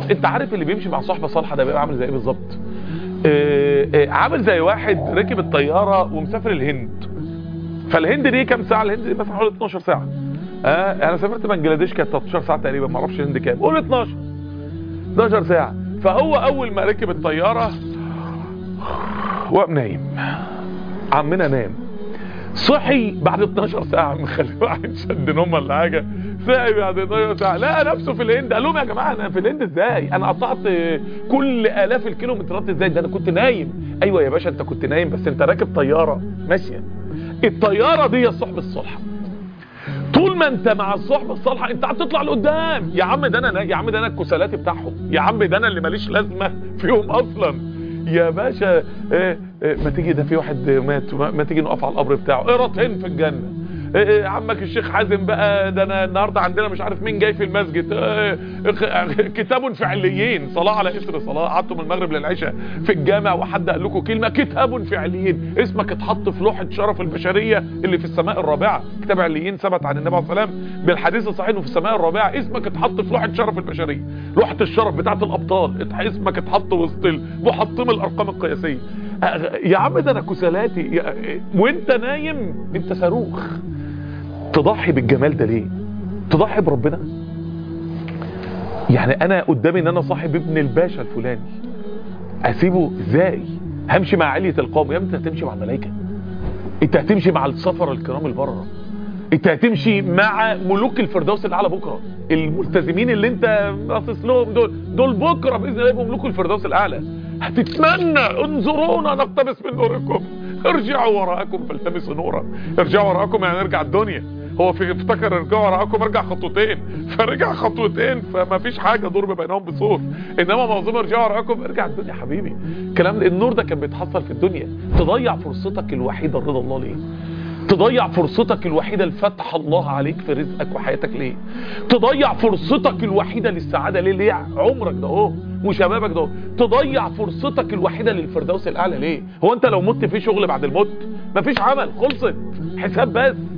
بص انت عارف اللي بيمشي مع صحبه صالحه ده بيبقى عامل زي ايه بالظبط آه، آه، عامل زي واحد ركب الطياره ومسافر الهند فالهند دي كام ساعه الهند دي مثلا حوالي 12 ساعه اه انا سافرت بنجلاديش كانت 13 ساعه تقريبا ما اعرفش الهند كام قول 12 12 ساعه فهو اول ما ركب الطياره وقام نايم عمنا نام صحي بعد 12 ساعه مخلي واحد شد نوم ولا حاجه صحي بعد 12 ساعه لقى نفسه في الهند قال لهم يا جماعه انا في الهند ازاي انا قطعت كل الاف الكيلومترات ازاي ده انا كنت نايم ايوه يا باشا انت كنت نايم بس انت راكب طياره ماشيه الطياره دي الصحبه الصالحه طول ما انت مع الصحبه الصالحه انت هتطلع لقدام يا عم ده انا يا عم ده انا الكسلات بتاعهم يا عم ده انا اللي ماليش لازمه فيهم اصلا يا باشا اه اه ما تيجي ده في واحد مات ما, ما تيجي نقف على القبر بتاعه قرطين في الجنه اه اه عمك الشيخ حازم بقى ده انا النهارده عندنا مش عارف مين جاي في المسجد اه اه كتاب في عليين صلاه على اثر صلاه قعدتوا من المغرب للعشاء في الجامع وحد قال لكم كلمه كتاب في عليين اسمك اتحط في لوحه شرف البشريه اللي في السماء الرابعه كتاب عليين ثبت عن النبي عليه الصلاه والسلام بالحديث الصحيح انه في السماء الرابعه اسمك اتحط في لوحه شرف البشريه لوحه الشرف بتاعه الابطال ات- اسمك اتحط وسط محطم الارقام القياسيه اه، يا عم ده انا كسلاتي يا- وانت نايم انت صاروخ تضحي بالجمال ده ليه تضحي بربنا يعني انا قدامي ان انا صاحب ابن الباشا الفلاني اسيبه ازاي همشي مع علية القوم يا ابني انت هتمشي مع الملائكه انت هتمشي مع السفر الكرام البرره انت هتمشي مع ملوك الفردوس الاعلى بكره الملتزمين اللي انت باصص لهم دول دول بكره باذن الله يبقوا ملوك الفردوس الاعلى هتتمنى انظرونا نقتبس من نوركم ارجعوا وراءكم فالتمسوا نورا ارجعوا وراءكم يعني ارجع الدنيا هو في افتكر ارجعوا وراءكم ارجع خطوتين فرجع خطوتين فما فيش حاجه دور بينهم بسور انما موضوع ارجعوا وراءكم ارجع الدنيا يا حبيبي الكلام ده النور ده كان بيتحصل في الدنيا تضيع فرصتك الوحيده رضا الله ليه تضيع فرصتك الوحيدة لفتح الله عليك في رزقك وحياتك ليه تضيع فرصتك الوحيدة للسعادة ليه ليه عمرك ده اهو وشبابك ده اهو تضيع فرصتك الوحيدة للفردوس الأعلى ليه هو انت لو مت في شغل بعد الموت مفيش عمل خلصت حساب بس